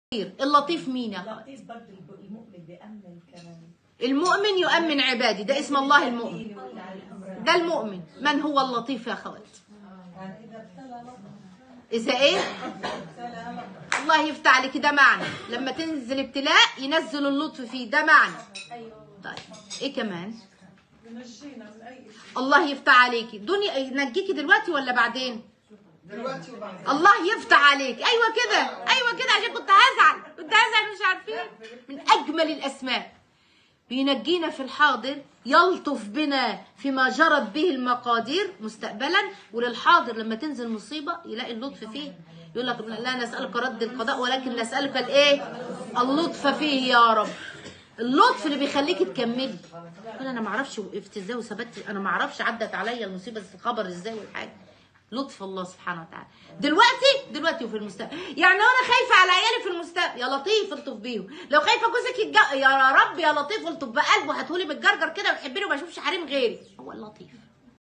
اللطيف مين يا خالد لطيف برضه المؤمن بيأمن كمان المؤمن يؤمن عبادي ده اسم الله المؤمن ده المؤمن من هو اللطيف يا خالد يعني إذا ابتلى لطف اذا ايه ابتلى لطف الله يفتح عليك ده معنى لما تنزل ابتلاء ينزل اللطف فيه ده معنى طيب ايه كمان ينجينا من أي شيء الله يفتح عليكي دنيا ينجيكي دلوقتي ولا بعدين دلوقتي وبعدين الله يفتح عليك ايوه كده ايوه كده عشان كنت هزعل كنت هزعل مش عارفين من اجمل الاسماء بينجينا في الحاضر يلطف بنا فيما جرت به المقادير مستقبلا وللحاضر لما تنزل مصيبه يلاقي اللطف فيه يقول لك لا نسالك رد القضاء ولكن نسالك الايه اللطف فيه يا رب اللطف اللي بيخليكي تكملي تقول انا ما اعرفش وقفت ازاي وثبت انا ما اعرفش عدت عليا المصيبه الخبر ازاي والحاجه لطف الله سبحانه وتعالى دلوقتي دلوقتي وفي المستقبل يعني لو انا خايفه على عيالي في المستقبل يا لطيف الطف بيهم لو خايفه جوزك يتج... يا رب يا لطيف الطف بقلبه هاتهولي متجرجر كده ويحبني وما اشوفش حريم غيري هو اللطيف